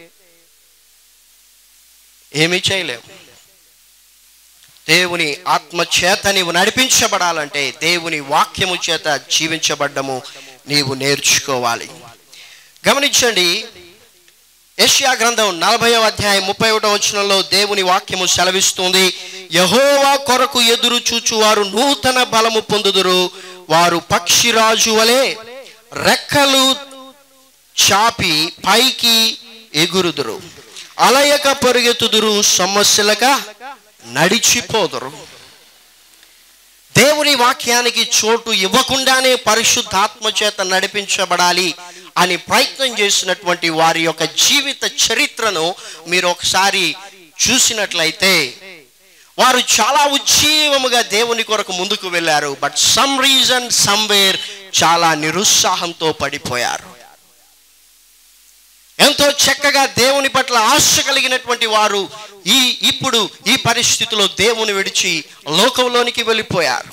ఏమీ చేయలేవు దేవుని ఆత్మ చేత నీవు నడిపించబడాలంటే దేవుని వాక్యము చేత జీవించబడ్డము నీవు నేర్చుకోవాలి గమనించండి యెషయా గ్రంథం నలభై అధ్యాయం ముప్పై ఒకటో వచనంలో దేవుని వాక్యము సెలవిస్తుంది యహోవా కొరకు ఎదురు చూచువారు నూతన బలము పొందుదురు వారు పక్షిరాజు వలె రెక్కలు చాపి పైకి ఎగురుదురు అలయక పరుగెత్తుదురు సమస్యలక నడిచిపోదురు దేవుని వాక్యానికి చోటు ఇవ్వకుండానే పరిశుద్ధాత్మ చేత నడిపించబడాలి అని ప్రయత్నం చేసినటువంటి వారి యొక్క జీవిత చరిత్రను మీరు ఒకసారి చూసినట్లయితే వారు చాలా ఉజ్జీవముగా దేవుని కొరకు ముందుకు వెళ్ళారు బట్ సమ్ రీజన్ సమ్వేర్ చాలా నిరుత్సాహంతో పడిపోయారు ఎంతో చక్కగా దేవుని పట్ల ఆశ కలిగినటువంటి వారు ఈ ఇప్పుడు ఈ పరిస్థితిలో దేవుని విడిచి లోకంలోనికి వెళ్ళిపోయారు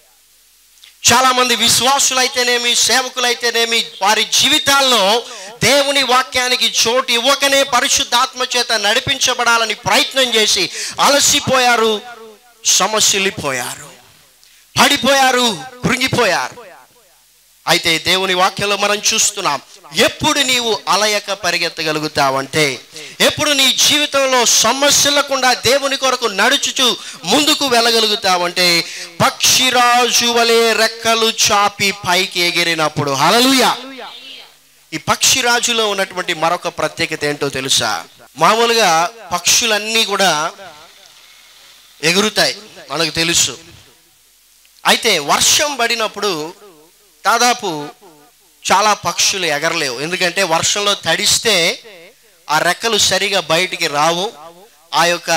చాలా మంది విశ్వాసులైతేనేమి సేవకులైతేనేమి వారి జీవితాల్లో దేవుని వాక్యానికి చోటు ఇవ్వకనే పరిశుద్ధాత్మ చేత నడిపించబడాలని ప్రయత్నం చేసి అలసిపోయారు సమస్యలిపోయారు పడిపోయారు కృంగిపోయారు అయితే దేవుని వాక్యంలో మనం చూస్తున్నాం ఎప్పుడు నీవు అలయక పరిగెత్తగలుగుతావంటే ఎప్పుడు నీ జీవితంలో సమస్యలకుండా దేవుని కొరకు నడుచుచు ముందుకు వెళ్ళగలుగుతావంటే పక్షిరాజు వలె రెక్కలు చాపి పైకి ఎగిరినప్పుడు హలలుయ ఈ పక్షిరాజులో ఉన్నటువంటి మరొక ప్రత్యేకత ఏంటో తెలుసా మామూలుగా పక్షులన్నీ కూడా ఎగురుతాయి మనకు తెలుసు అయితే వర్షం పడినప్పుడు దాదాపు చాలా పక్షులు ఎగరలేవు ఎందుకంటే వర్షంలో తడిస్తే ఆ రెక్కలు సరిగా బయటికి రావు ఆ యొక్క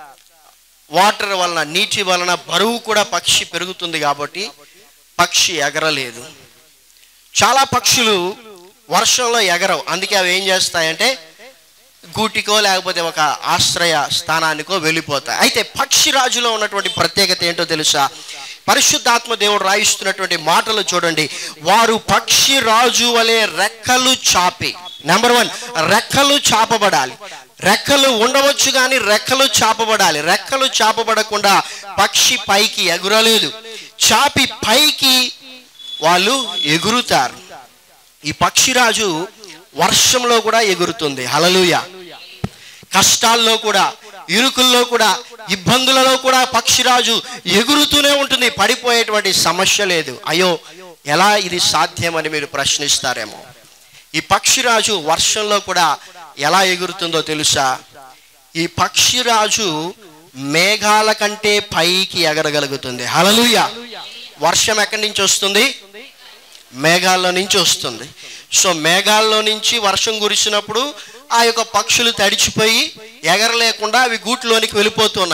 వాటర్ వలన నీటి వలన బరువు కూడా పక్షి పెరుగుతుంది కాబట్టి పక్షి ఎగరలేదు చాలా పక్షులు వర్షంలో ఎగరవు అందుకే అవి ఏం చేస్తాయంటే గూటికో లేకపోతే ఒక ఆశ్రయ స్థానానికో వెళ్ళిపోతాయి అయితే పక్షిరాజులో ఉన్నటువంటి ప్రత్యేకత ఏంటో తెలుసా పరిశుద్ధాత్మ దేవుడు రాయిస్తున్నటువంటి మాటలు చూడండి వారు పక్షిరాజు వలె రెక్కలు చాపి నెంబర్ వన్ రెక్కలు చాపబడాలి రెక్కలు ఉండవచ్చు కానీ రెక్కలు చాపబడాలి రెక్కలు చాపబడకుండా పక్షి పైకి ఎగురలేదు చాపి పైకి వాళ్ళు ఎగురుతారు ఈ పక్షిరాజు వర్షంలో కూడా ఎగురుతుంది హలలుయ కష్టాల్లో కూడా ఇరుకుల్లో కూడా ఇబ్బందులలో కూడా పక్షిరాజు ఎగురుతూనే ఉంటుంది పడిపోయేటువంటి సమస్య లేదు అయ్యో ఎలా ఇది సాధ్యమని మీరు ప్రశ్నిస్తారేమో ఈ పక్షిరాజు వర్షంలో కూడా ఎలా ఎగురుతుందో తెలుసా ఈ పక్షిరాజు మేఘాల కంటే పైకి ఎగరగలుగుతుంది హలలుయ వర్షం ఎక్కడి నుంచి వస్తుంది మేఘాల్లో నుంచి వస్తుంది సో మేఘాల్లో నుంచి వర్షం కురిసినప్పుడు ఆ యొక్క పక్షులు తడిచిపోయి ఎగరలేకుండా అవి గూట్లోనికి వెళ్ళిపోతున్నాయి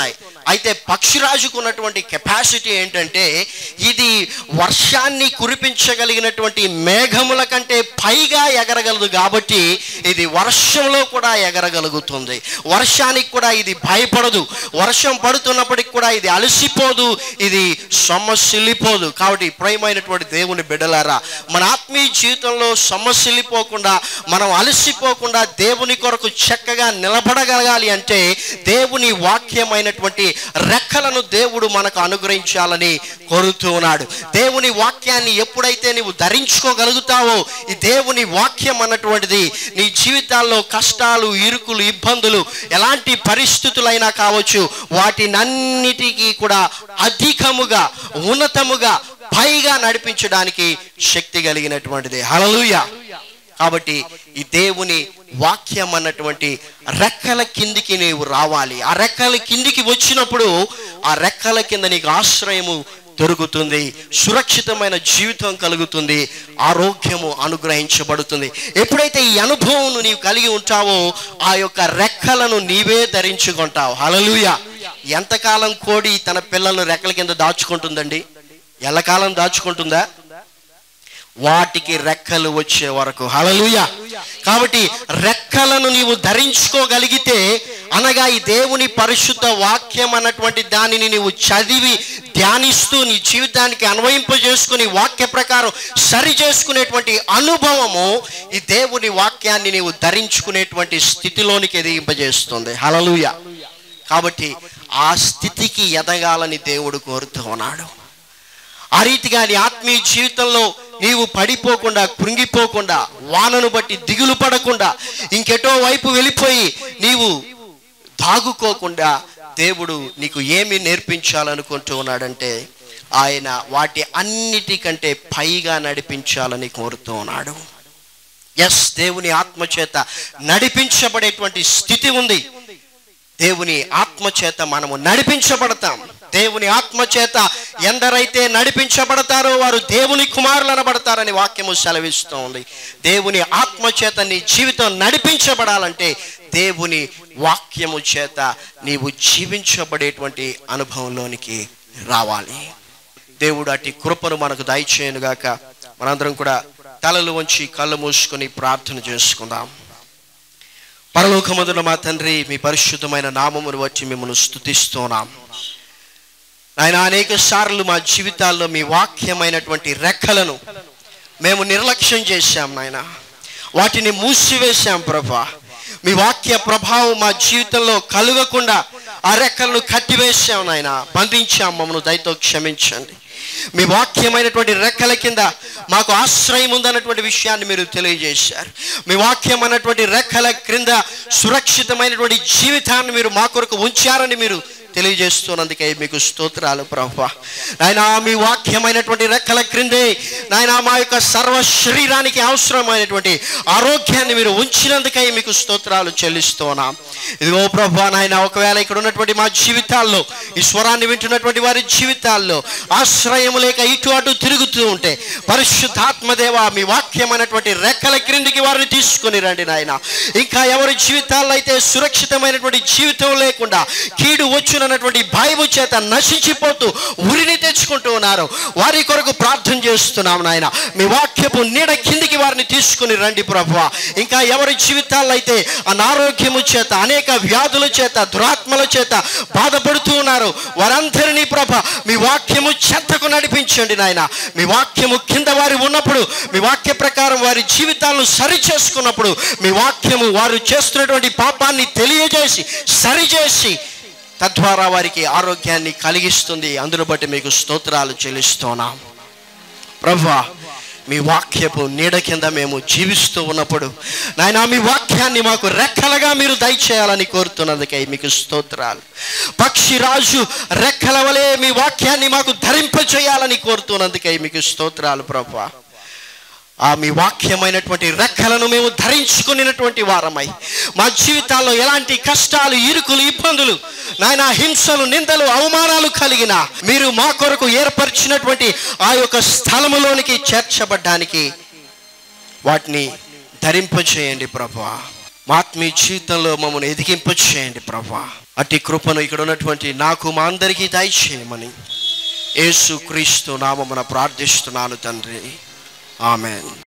అయితే పక్షిరాజుకు ఉన్నటువంటి కెపాసిటీ ఏంటంటే ఇది వర్షాన్ని కురిపించగలిగినటువంటి మేఘముల కంటే పైగా ఎగరగలదు కాబట్టి ఇది వర్షంలో కూడా ఎగరగలుగుతుంది వర్షానికి కూడా ఇది భయపడదు వర్షం పడుతున్నప్పటికి కూడా ఇది అలసిపోదు ఇది సొమ్మసిల్లిపోదు కాబట్టి ప్రియమైనటువంటి దేవుని బిడ్డలారా మన ఆత్మీయ జీవితంలో సొమ్మసిల్లిపోకుండా మనం అలసిపోకుండా దేవుని కొరకు చక్కగా నిలబడగలగాలి అంటే దేవుని వాక్యమైనటువంటి రెక్కలను దేవుడు మనకు అనుగ్రహించాలని కోరుతూ ఉన్నాడు దేవుని వాక్యాన్ని ఎప్పుడైతే నీవు ధరించుకోగలుగుతావో ఈ దేవుని వాక్యం అన్నటువంటిది నీ జీవితాల్లో కష్టాలు ఇరుకులు ఇబ్బందులు ఎలాంటి పరిస్థితులైనా కావచ్చు వాటినన్నిటికీ కూడా అధికముగా ఉన్నతముగా పైగా నడిపించడానికి శక్తి కలిగినటువంటిది హలలుయ కాబట్టి ఈ దేవుని వాక్యం అన్నటువంటి రెక్కల కిందికి నీవు రావాలి ఆ రెక్కల కిందికి వచ్చినప్పుడు ఆ రెక్కల కింద నీకు ఆశ్రయము దొరుకుతుంది సురక్షితమైన జీవితం కలుగుతుంది ఆరోగ్యము అనుగ్రహించబడుతుంది ఎప్పుడైతే ఈ అనుభవం నీవు కలిగి ఉంటావో ఆ యొక్క రెక్కలను నీవే ధరించుకుంటావు హలలుయ ఎంతకాలం కోడి తన పిల్లలను రెక్కల కింద దాచుకుంటుందండి ఎల్లకాలం దాచుకుంటుందా వాటికి రెక్కలు వచ్చే వరకు హలలుయ కాబట్టి రెక్కలను నీవు ధరించుకోగలిగితే అనగా ఈ దేవుని పరిశుద్ధ వాక్యం అన్నటువంటి దానిని నీవు చదివి ధ్యానిస్తూ నీ జీవితానికి అన్వయింపజేసుకుని వాక్య ప్రకారం సరి చేసుకునేటువంటి అనుభవము ఈ దేవుని వాక్యాన్ని నీవు ధరించుకునేటువంటి స్థితిలోనికి ఎదిగింపజేస్తుంది హలలుయ కాబట్టి ఆ స్థితికి ఎదగాలని దేవుడు కోరుతూ ఉన్నాడు ఆ రీతిగా నీ ఆత్మీయ జీవితంలో నీవు పడిపోకుండా కృంగిపోకుండా వానను బట్టి దిగులు పడకుండా ఇంకెటో వైపు వెళ్ళిపోయి నీవు దాగుకోకుండా దేవుడు నీకు ఏమి నేర్పించాలనుకుంటూ ఉన్నాడంటే ఆయన వాటి అన్నిటికంటే పైగా నడిపించాలని కోరుతూ ఉన్నాడు ఎస్ దేవుని ఆత్మ చేత నడిపించబడేటువంటి స్థితి ఉంది దేవుని ఆత్మ చేత మనము నడిపించబడతాం దేవుని ఆత్మ చేత ఎందరైతే నడిపించబడతారో వారు దేవుని కుమారులు అనబడతారని వాక్యము సెలవిస్తూ ఉంది దేవుని ఆత్మ చేత నీ జీవితం నడిపించబడాలంటే దేవుని వాక్యము చేత నీవు జీవించబడేటువంటి అనుభవంలోనికి రావాలి దేవుడు అట్టి కృపను మనకు దయచేయనుగాక మనందరం కూడా తలలు వంచి కళ్ళు మూసుకొని ప్రార్థన చేసుకుందాం పరలోకమందున మా తండ్రి మీ పరిశుద్ధమైన నామమును వచ్చి మిమ్మల్ని స్తుతిస్తున్నాం ఆయన అనేక సార్లు మా జీవితాల్లో మీ వాక్యమైనటువంటి రెక్కలను మేము నిర్లక్ష్యం చేశాం నాయన వాటిని మూసివేశాం ప్రభా మీ వాక్య ప్రభావం మా జీవితంలో కలుగకుండా ఆ రెక్కలను కట్టివేశాం నాయన బంధించాం మమ్మల్ని దయతో క్షమించండి మీ వాక్యమైనటువంటి రెక్కల కింద మాకు ఆశ్రయం ఉందన్నటువంటి విషయాన్ని మీరు తెలియజేశారు మీ వాక్యం అన్నటువంటి రెక్కల క్రింద సురక్షితమైనటువంటి జీవితాన్ని మీరు మా కొరకు ఉంచారని మీరు తెలియజేస్తున్నందుకే మీకు స్తోత్రాలు ప్రభా నాయన మీ వాక్యమైనటువంటి రెక్కల క్రిందే నాయన మా యొక్క సర్వ శరీరానికి అవసరమైనటువంటి ఆరోగ్యాన్ని మీరు ఉంచినందుకై మీకు స్తోత్రాలు చెల్లిస్తున్నాం ఇదిగో ప్రభా నాయన ఒకవేళ ఇక్కడ ఉన్నటువంటి మా జీవితాల్లో ఈ స్వరాన్ని వింటున్నటువంటి వారి జీవితాల్లో ఆశ్రయం లేక ఇటు అటు తిరుగుతూ ఉంటే పరిశుద్ధాత్మదేవ మీ వాక్యమైనటువంటి రెక్కల క్రిందికి వారిని తీసుకుని రండి నాయన ఇంకా ఎవరి జీవితాల్లో అయితే సురక్షితమైనటువంటి జీవితం లేకుండా కీడు వచ్చునన్నటువంటి భయము చేత నశించిపోతూ ఉరిని తెచ్చుకుంటూ ఉన్నారు వారి కొరకు ప్రార్థన చేస్తున్నాం నాయన మీ వాక్యపు నీడ కిందికి వారిని తీసుకుని రండి ప్రభు ఇంకా ఎవరి జీవితాల్లో అయితే అనారోగ్యము చేత అనేక వ్యాధుల చేత దురాత్మల చేత బాధపడుతూ ఉన్నారు వారందరినీ ప్రభ మీ వాక్యము చెత్తకు నడిపించండి నాయన మీ వాక్యము కింద వారు ఉన్నప్పుడు మీ వాక్య ప్రకారం వారి జీవితాలను సరి చేసుకున్నప్పుడు మీ వాక్యము వారు చేస్తున్నటువంటి పాపాన్ని తెలియజేసి సరిచేసి తద్వారా వారికి ఆరోగ్యాన్ని కలిగిస్తుంది అందును బట్టి మీకు స్తోత్రాలు చెల్లిస్తున్నాం ప్రభా మీ వాక్యపు నీడ కింద మేము జీవిస్తూ ఉన్నప్పుడు నాయన మీ వాక్యాన్ని మాకు రెక్కలుగా మీరు దయచేయాలని కోరుతున్నందుకై మీకు స్తోత్రాలు పక్షిరాజు రెక్కల వలె మీ వాక్యాన్ని మాకు ధరింపచేయాలని కోరుతున్నందుకై మీకు స్తోత్రాలు ప్రభా ఆ మీ వాక్యమైనటువంటి రెక్కలను మేము ధరించుకునేటువంటి వారమై మా జీవితాల్లో ఎలాంటి కష్టాలు ఇరుకులు ఇబ్బందులు నాయన హింసలు నిందలు అవమానాలు కలిగిన మీరు మా కొరకు ఏర్పరిచినటువంటి ఆ యొక్క స్థలములోనికి చేర్చబడ్డానికి వాటిని ధరింపచేయండి ప్రభా మా ఆత్మీయ జీవితంలో మమ్మల్ని ఎదిగింపచేయండి ప్రభా అట్టి కృపను ఇక్కడ ఉన్నటువంటి నాకు మా అందరికీ దయచేయమని యేసు క్రీస్తు నామమున ప్రార్థిస్తున్నాను తండ్రి ఆమెన్